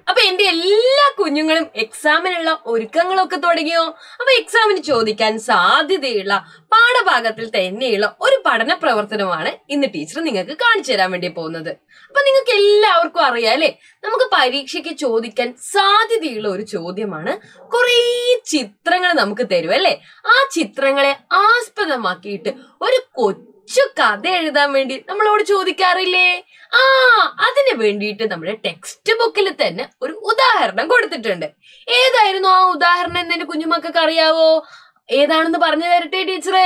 അപ്പൊ എന്റെ എല്ലാ കുഞ്ഞുങ്ങളും എക്സാമിനുള്ള ഒരുക്കങ്ങളൊക്കെ തുടങ്ങിയോ അപ്പൊ എക്സാമിന് ചോദിക്കാൻ സാധ്യതയുള്ള പാഠഭാഗത്തിൽ തന്നെയുള്ള ഒരു പഠന പ്രവർത്തനമാണ് ഇന്ന് ടീച്ചർ നിങ്ങൾക്ക് കാണിച്ചു തരാൻ വേണ്ടി പോകുന്നത് അപ്പൊ നിങ്ങൾക്ക് എല്ലാവർക്കും അറിയാം അല്ലെ നമുക്ക് പരീക്ഷയ്ക്ക് ചോദിക്കാൻ സാധ്യതയുള്ള ഒരു ചോദ്യമാണ് കുറേ ചിത്രങ്ങൾ നമുക്ക് തരും അല്ലെ ആ ചിത്രങ്ങളെ ആസ്പദമാക്കിയിട്ട് ഒരു കൊച്ചു കഥ എഴുതാൻ വേണ്ടി നമ്മളോട് ചോദിക്കാറില്ലേ ആ അതിന് വേണ്ടിയിട്ട് നമ്മുടെ ടെക്സ്റ്റ് ബുക്കിൽ തന്നെ ഒരു ഉദാഹരണം കൊടുത്തിട്ടുണ്ട് ഏതായിരുന്നു ആ ഉദാഹരണം എന്ന് എന്റെ കുഞ്ഞുമക്കൾക്ക് അറിയാവോ ഏതാണെന്ന് പറഞ്ഞു തരട്ടെ ടീച്ചറെ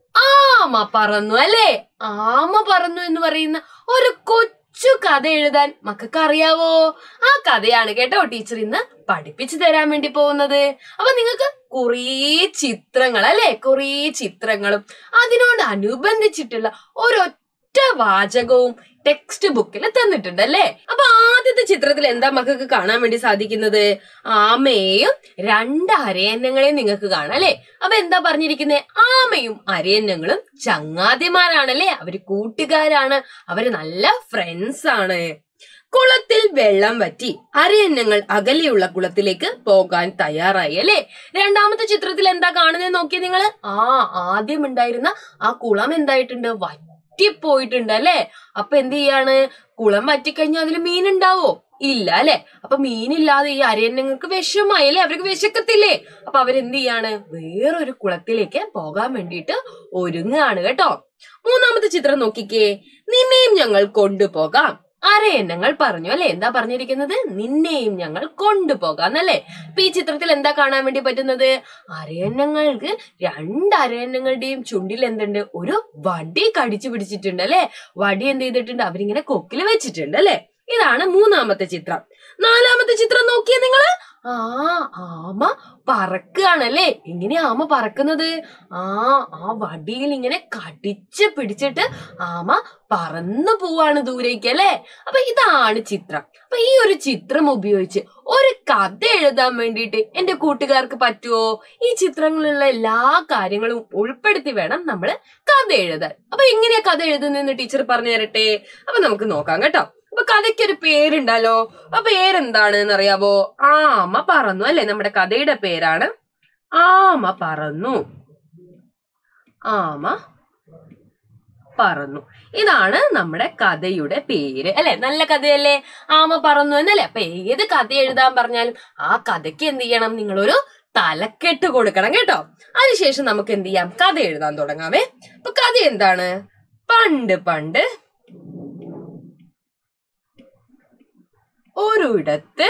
ആമ പറന്നു അല്ലേ ആമ പറന്നു എന്ന് പറയുന്ന ഒരു കൊച്ചു കഥ എഴുതാൻ മക്കൾക്ക് അറിയാവോ ആ കഥയാണ് കേട്ടോ ടീച്ചർ ഇന്ന് പഠിപ്പിച്ചു തരാൻ വേണ്ടി പോകുന്നത് അപ്പൊ നിങ്ങൾക്ക് കുറേ ചിത്രങ്ങൾ അല്ലെ കുറേ ചിത്രങ്ങളും അതിനോട് അനുബന്ധിച്ചിട്ടുള്ള ഒരൊറ്റ വാചകവും ടെക്സ്റ്റ് ബുക്കിൽ തന്നിട്ടുണ്ട് അല്ലേ അപ്പൊ ആദ്യത്തെ ചിത്രത്തിൽ എന്താ മക്കൾക്ക് കാണാൻ വേണ്ടി സാധിക്കുന്നത് ആമയെയും രണ്ട് അരയന്നങ്ങളെയും നിങ്ങൾക്ക് കാണാം അല്ലെ അപ്പൊ എന്താ പറഞ്ഞിരിക്കുന്നത് ആമയും അരയന്നങ്ങളും ചങ്ങാതിമാരാണല്ലേ അവര് കൂട്ടുകാരാണ് അവര് നല്ല ഫ്രണ്ട്സ് ആണ് കുളത്തിൽ വെള്ളം വറ്റി അരയന്നങ്ങൾ അകലെയുള്ള കുളത്തിലേക്ക് പോകാൻ തയ്യാറായി അല്ലെ രണ്ടാമത്തെ ചിത്രത്തിൽ എന്താ കാണുന്നത് നോക്കിയ നിങ്ങൾ ആ ആദ്യം ഉണ്ടായിരുന്ന ആ കുളം എന്തായിട്ടുണ്ട് വറ്റിപ്പോയിട്ടുണ്ട് അല്ലെ അപ്പൊ എന്ത് ചെയ്യാണ് കുളം വറ്റിക്കഴിഞ്ഞാൽ അതിൽ മീൻ ഉണ്ടാവോ ഇല്ല അല്ലെ അപ്പൊ മീനില്ലാതെ ഈ അരയന്നങ്ങൾക്ക് വിഷമായി അല്ലെ അവർക്ക് വിശക്കത്തില്ലേ അപ്പൊ അവരെന്ത് ചെയ്യാണ് വേറൊരു കുളത്തിലേക്ക് പോകാൻ വേണ്ടിയിട്ട് ഒരുങ്ങാണ് കേട്ടോ മൂന്നാമത്തെ ചിത്രം നോക്കിക്കേ നിന്നെയും ഞങ്ങൾ കൊണ്ടുപോകാം അരയന്നങ്ങൾ പറഞ്ഞു അല്ലെ എന്താ പറഞ്ഞിരിക്കുന്നത് നിന്നെയും ഞങ്ങൾ കൊണ്ടുപോകാന്നല്ലേ അപ്പൊ ഈ ചിത്രത്തിൽ എന്താ കാണാൻ വേണ്ടി പറ്റുന്നത് അരയന്നങ്ങൾക്ക് രണ്ട് അരയന്നങ്ങളുടെയും ചുണ്ടിൽ എന്തുണ്ട് ഒരു വടി കടിച്ചു പിടിച്ചിട്ടുണ്ട് അല്ലെ വടി എന്ത് ചെയ്തിട്ടുണ്ട് അവരിങ്ങനെ കൊക്കില് വെച്ചിട്ടുണ്ട് അല്ലെ ഇതാണ് മൂന്നാമത്തെ ചിത്രം നാലാമത്തെ ചിത്രം നോക്കിയേ നിങ്ങള് ആ ആമ പറക്കുകയാണല്ലേ എങ്ങനെയാ ആമ പറക്കുന്നത് ആ ആ വടിയിൽ ഇങ്ങനെ കടിച്ച് പിടിച്ചിട്ട് ആമ പറന്നു പോവാണ് ദൂരേക്ക് അല്ലേ അപ്പൊ ഇതാണ് ചിത്രം അപ്പൊ ഈ ഒരു ചിത്രം ഉപയോഗിച്ച് ഒരു കഥ എഴുതാൻ വേണ്ടിയിട്ട് എന്റെ കൂട്ടുകാർക്ക് പറ്റുമോ ഈ ചിത്രങ്ങളിലുള്ള എല്ലാ കാര്യങ്ങളും ഉൾപ്പെടുത്തി വേണം നമ്മൾ കഥ എഴുതാൻ അപ്പൊ എങ്ങനെയാ കഥ എഴുതുന്നതെന്ന് ടീച്ചർ പറഞ്ഞു തരട്ടെ അപ്പൊ നമുക്ക് നോക്കാം കേട്ടോ അപ്പൊ കഥയ്ക്കൊരു പേരുണ്ടല്ലോ ആ പേരെന്താണ് എന്നറിയാവോ ആമ പറന്നു അല്ലെ നമ്മുടെ കഥയുടെ പേരാണ് ആമ പറന്നു ആമ പറന്നു ഇതാണ് നമ്മുടെ കഥയുടെ പേര് അല്ലെ നല്ല കഥയല്ലേ ആമ പറന്നു എന്നല്ലേ അപ്പൊ ഏത് കഥ എഴുതാൻ പറഞ്ഞാലും ആ കഥയ്ക്ക് എന്ത് ചെയ്യണം നിങ്ങളൊരു തലക്കെട്ട് കൊടുക്കണം കേട്ടോ അതിനുശേഷം നമുക്ക് എന്ത് ചെയ്യാം കഥ എഴുതാൻ തുടങ്ങാമേ അപ്പൊ കഥ എന്താണ് പണ്ട് പണ്ട് ഒരിടത്ത്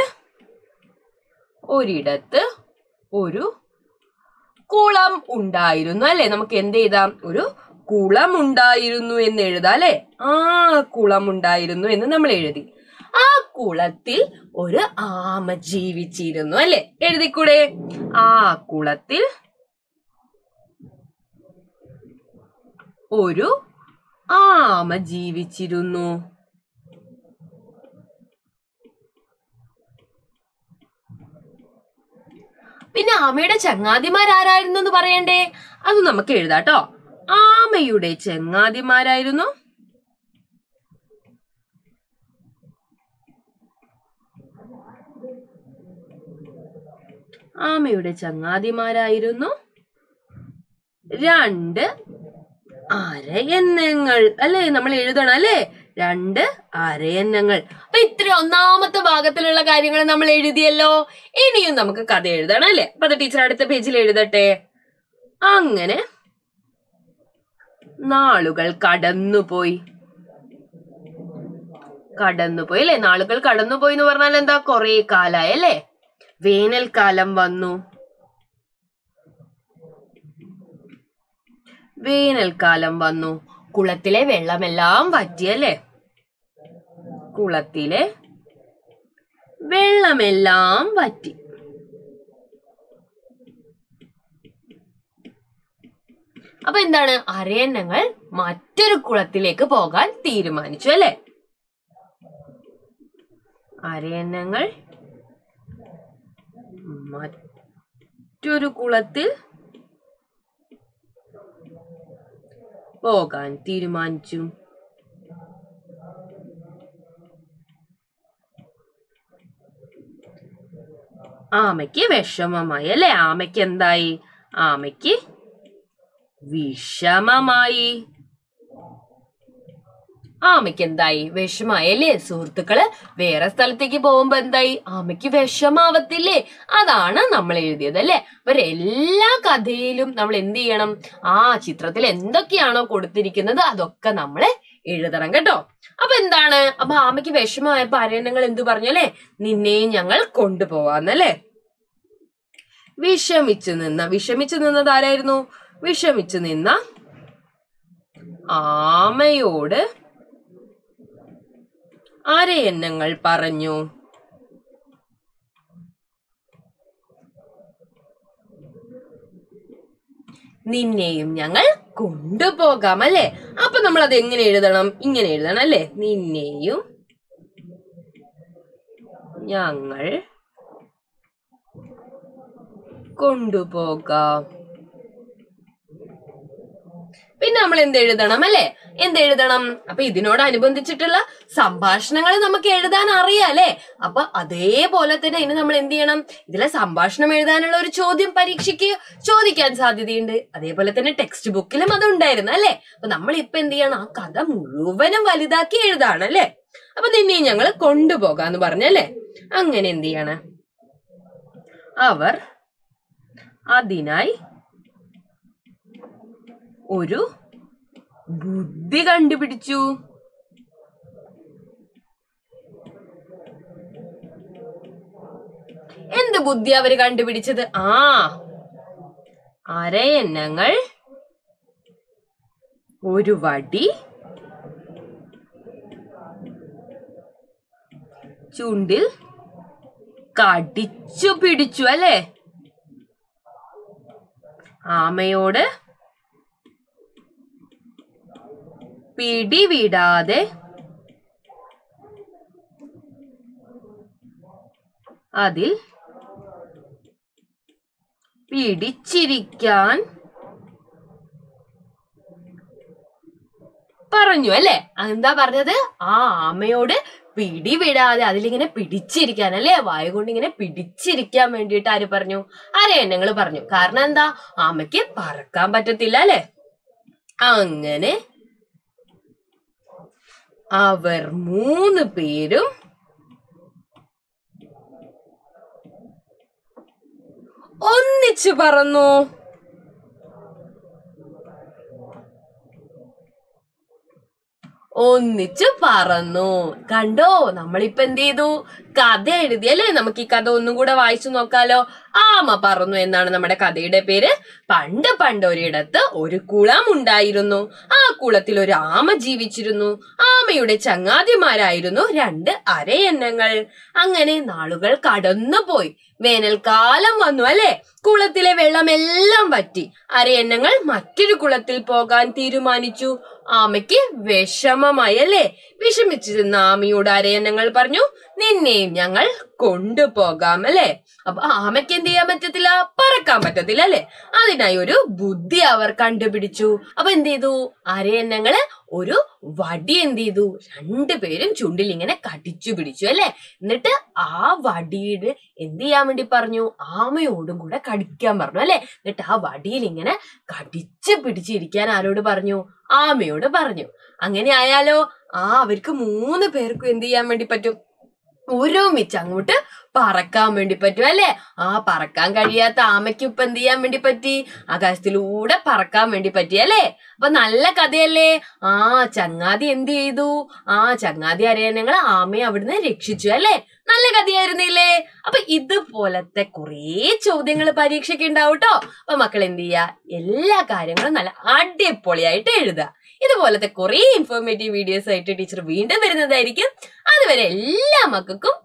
ഒരിടത്ത് ഒരു കുളം ഉണ്ടായിരുന്നു അല്ലെ നമുക്ക് എന്ത് എഴുതാം ഒരു കുളം ഉണ്ടായിരുന്നു എന്ന് എഴുതാം അല്ലെ ആ കുളം ഉണ്ടായിരുന്നു എന്ന് നമ്മൾ എഴുതി ആ കുളത്തിൽ ഒരു ആമ ജീവിച്ചിരുന്നു അല്ലെ എഴുതിക്കൂടെ ആ കുളത്തിൽ ഒരു ആമ ജീവിച്ചിരുന്നു പിന്നെ ആമയുടെ ചങ്ങാതിമാരാരായിരുന്നു എന്ന് പറയണ്ടേ അത് നമുക്ക് എഴുതാട്ടോ ആമയുടെ ചങ്ങാതിമാരായിരുന്നു ആമയുടെ ചങ്ങാതിമാരായിരുന്നു രണ്ട് അരയന്നങ്ങൾ അല്ലേ നമ്മൾ എഴുതണം അല്ലേ രണ്ട് അരയന്നങ്ങൾ അപ്പൊ ഇത്ര ഒന്നാമത്തെ ഭാഗത്തിലുള്ള കാര്യങ്ങൾ നമ്മൾ എഴുതിയല്ലോ ഇനിയും നമുക്ക് കഥ എഴുതണം അല്ലേ അപ്പൊ അത് ടീച്ചർ അടുത്ത പേജിൽ എഴുതട്ടെ അങ്ങനെ നാളുകൾ കടന്നുപോയി കടന്നുപോയി അല്ലെ നാളുകൾ കടന്നുപോയി എന്ന് പറഞ്ഞാൽ എന്താ കൊറേ കാലായി അല്ലേ വേനൽക്കാലം വന്നു വേനൽക്കാലം വന്നു കുളത്തിലെ വെള്ളമെല്ലാം വറ്റിയല്ലേ കുളത്തിലെ വെള്ളമെല്ലാം വറ്റി അപ്പൊ എന്താണ് അരയന്നങ്ങൾ മറ്റൊരു കുളത്തിലേക്ക് പോകാൻ തീരുമാനിച്ചു അല്ലെ അരയന്നങ്ങൾ മറ്റൊരു കുളത്തിൽ പോകാൻ തീരുമാനിച്ചു ആമയ്ക്ക് വിഷമമായി അല്ലെ ആമയ്ക്ക് എന്തായി ആമയ്ക്ക് വിഷമമായി ആമയ്ക്ക് എന്തായി വിഷമായി അല്ലേ സുഹൃത്തുക്കള് വേറെ സ്ഥലത്തേക്ക് പോകുമ്പോ എന്തായി ആമയ്ക്ക് വിഷമാവത്തില്ലേ അതാണ് നമ്മൾ എഴുതിയത് അല്ലെ അപ്പൊ എല്ലാ കഥയിലും നമ്മൾ എന്ത് ചെയ്യണം ആ ചിത്രത്തിൽ എന്തൊക്കെയാണോ കൊടുത്തിരിക്കുന്നത് അതൊക്കെ നമ്മൾ എഴുതണം കേട്ടോ അപ്പൊ എന്താണ് അപ്പൊ ആമയ്ക്ക് വിഷമമായപ്പോ അരയണങ്ങൾ എന്തു പറഞ്ഞു അല്ലെ നിന്നെയും ഞങ്ങൾ കൊണ്ടുപോവാന്നല്ലേ വിഷമിച്ചു നിന്ന വിഷമിച്ചു നിന്നത് ആരായിരുന്നു വിഷമിച്ചു നിന്ന ആമയോട് അരയന്നങ്ങൾ പറഞ്ഞു നിന്നെയും ഞങ്ങൾ കൊണ്ടുപോകാം അല്ലെ അപ്പൊ നമ്മൾ അത് എങ്ങനെ എഴുതണം ഇങ്ങനെ എഴുതണം അല്ലെ നിന്നെയും ഞങ്ങൾ കൊണ്ടുപോകാം പിന്നെ നമ്മൾ എന്ത് എഴുതണം അല്ലെ എന്ത് എഴുതണം അപ്പൊ ഇതിനോടനുബന്ധിച്ചിട്ടുള്ള സംഭാഷണങ്ങൾ നമുക്ക് എഴുതാൻ അറിയാം അല്ലെ അപ്പൊ അതേപോലെ തന്നെ ഇനി നമ്മൾ എന്ത് ചെയ്യണം ഇതിലെ സംഭാഷണം എഴുതാനുള്ള ഒരു ചോദ്യം പരീക്ഷയ്ക്ക് ചോദിക്കാൻ സാധ്യതയുണ്ട് അതേപോലെ തന്നെ ടെക്സ്റ്റ് ബുക്കിലും അത് ഉണ്ടായിരുന്നു അല്ലെ അപ്പൊ നമ്മൾ ഇപ്പൊ എന്ത് ചെയ്യണം ആ കഥ മുഴുവനും വലുതാക്കി എഴുതാണ് അല്ലെ അപ്പൊ നിന്നെ ഞങ്ങൾ കൊണ്ടുപോകാന്ന് പറഞ്ഞല്ലേ അങ്ങനെ എന്ത് ചെയ്യണം അവർ അതിനായി ഒരു ബുദ്ധി കണ്ടുപിടിച്ചു എന്ത് ബുദ്ധി അവര് കണ്ടുപിടിച്ചത് ആ അരയന്നങ്ങൾ ഒരു വടി ചുണ്ടിൽ കടിച്ചു പിടിച്ചു അല്ലേ ആമയോട് പിടിവിടാതെ അതിൽ പിടിച്ചിരിക്കാൻ പറഞ്ഞു അല്ലെ എന്താ പറഞ്ഞത് ആ ആമയോട് പിടിവിടാതെ അതിലിങ്ങനെ പിടിച്ചിരിക്കാൻ അല്ലേ വായ കൊണ്ട് ഇങ്ങനെ പിടിച്ചിരിക്കാൻ വേണ്ടിയിട്ട് ആര് പറഞ്ഞു അരയന്നങ്ങൾ പറഞ്ഞു കാരണം എന്താ ആമയ്ക്ക് പറക്കാൻ പറ്റത്തില്ല അല്ലെ അങ്ങനെ അവർ മൂന്ന് പേരും ഒന്നിച്ചു പറന്നു ഒന്നിച്ചു പറന്നു കണ്ടോ നമ്മളിപ്പോ എന്ത് ചെയ്തു കഥ എഴുതി അല്ലേ നമുക്ക് ഈ കഥ ഒന്നും കൂടെ വായിച്ചു നോക്കാലോ ആമ പറന്നു എന്നാണ് നമ്മുടെ കഥയുടെ പേര് പണ്ട് പണ്ട് ഒരിടത്ത് ഒരു കുളം ഉണ്ടായിരുന്നു ആ കുളത്തിൽ ഒരു ആമ ജീവിച്ചിരുന്നു ആമയുടെ ചങ്ങാതിമാരായിരുന്നു രണ്ട് അരയന്നങ്ങൾ അങ്ങനെ നാളുകൾ കടന്നുപോയി വേനൽക്കാലം വന്നു അല്ലെ കുളത്തിലെ വെള്ളമെല്ലാം വറ്റി അരയന്നങ്ങൾ മറ്റൊരു കുളത്തിൽ പോകാൻ തീരുമാനിച്ചു ആമയ്ക്ക് വിഷമമായി അല്ലേ വിഷമിച്ചിരുന്ന ആമയോട് അരയന്നങ്ങൾ പറഞ്ഞു നിന്നെയും ഞങ്ങൾ കൊണ്ടുപോകാം അല്ലെ അപ്പൊ ആമയ്ക്ക് എന്ത് ചെയ്യാൻ പറ്റത്തില്ല പറക്കാൻ പറ്റത്തില്ല അല്ലെ അതിനായി ഒരു ബുദ്ധി അവർ കണ്ടുപിടിച്ചു അപ്പൊ എന്ത് ചെയ്തു അരയന്നങ്ങള് ഒരു വടി എന്ത് ചെയ്തു രണ്ടുപേരും ചുണ്ടിൽ ഇങ്ങനെ കടിച്ചു പിടിച്ചു അല്ലെ എന്നിട്ട് ആ വടിയുടെ എന്ത് ചെയ്യാൻ വേണ്ടി പറഞ്ഞു ആമയോടും കൂടെ കടിക്കാൻ പറഞ്ഞു അല്ലെ എന്നിട്ട് ആ വടിയിൽ ഇങ്ങനെ കടിച്ചു പിടിച്ചിരിക്കാൻ ആരോട് പറഞ്ഞു ആമയോട് പറഞ്ഞു അങ്ങനെ ആയാലോ ആ അവർക്ക് മൂന്ന് പേർക്കും എന്ത് ചെയ്യാൻ വേണ്ടി പറ്റും ഒരുമിച്ച് അങ്ങോട്ട് പറക്കാൻ വേണ്ടി പറ്റും അല്ലെ ആ പറക്കാൻ കഴിയാത്ത ആമയ്ക്ക് ഇപ്പൊ എന്ത് ചെയ്യാൻ വേണ്ടി പറ്റി ആകാശത്തിലൂടെ പറക്കാൻ വേണ്ടി പറ്റി അല്ലെ അപ്പൊ നല്ല കഥയല്ലേ ആ ചങ്ങാതി എന്ത് ചെയ്തു ആ ചങ്ങാതി അറിയാനങ്ങൾ ആമയെ അവിടുന്ന് രക്ഷിച്ചു അല്ലെ നല്ല കഥയായിരുന്നില്ലേ അപ്പൊ ഇതുപോലത്തെ കുറേ ചോദ്യങ്ങൾ പരീക്ഷയ്ക്ക് ഉണ്ടാവും കേട്ടോ അപ്പൊ മക്കൾ എന്ത് ചെയ്യാ എല്ലാ കാര്യങ്ങളും നല്ല അടിപൊളിയായിട്ട് എഴുതുക ഇതുപോലത്തെ കുറേ ഇൻഫോർമേറ്റീവ് വീഡിയോസ് ആയിട്ട് ടീച്ചർ വീണ്ടും വരുന്നതായിരിക്കും അതുവരെ എല്ലാ മക്കൾക്കും